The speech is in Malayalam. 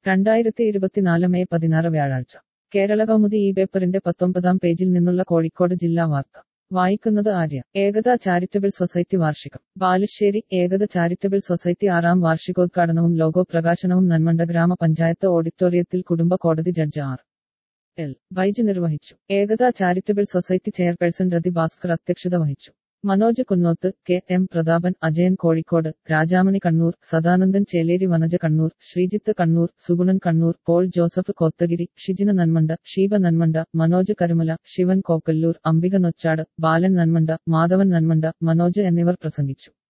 രണ്ടായിരത്തി ഇരുപത്തിനാല് മെയ് പതിനാറ് വ്യാഴാഴ്ച കേരള കൗമുദി ഈ പേപ്പറിന്റെ പത്തൊമ്പതാം പേജിൽ നിന്നുള്ള കോഴിക്കോട് ജില്ലാ വാർത്ത വായിക്കുന്നത് ആര്യ ഏകത ചാരിറ്റബിൾ സൊസൈറ്റി വാർഷികം ബാലുശ്ശേരി ഏകത ചാരിറ്റബിൾ സൊസൈറ്റി ആറാം വാർഷികോദ്ഘാടനവും ലോഗോ പ്രകാശനവും നന്മണ്ട ഗ്രാമപഞ്ചായത്ത് ഓഡിറ്റോറിയത്തിൽ കുടുംബ കോടതി ജഡ്ജ് ആർ എൽ ബൈജ് നിർവഹിച്ചു Ekatha charitable society chairperson Rathi Bhaskar അധ്യക്ഷത വഹിച്ചു മനോജ് കുന്നോത്ത് കെ എം പ്രതാപൻ അജയൻ കോഴിക്കോട് രാജാമണി കണ്ണൂർ സദാനന്ദൻ ചേലേരി വനജ കണ്ണൂർ ശ്രീജിത്ത് കണ്ണൂർ സുഗുണൻ കണ്ണൂർ പോൾ ജോസഫ് കോത്തഗിരി ഷിജിന നന്മണ്ട ഷീബ നന്മണ്ട മനോജ് കരുമല ശിവൻ കോക്കല്ലൂർ അംബിക നൊച്ചാട് ബാലൻ നന്മണ്ട മാധവൻ നന്മണ്ട മനോജ് എന്നിവർ പ്രസംഗിച്ചു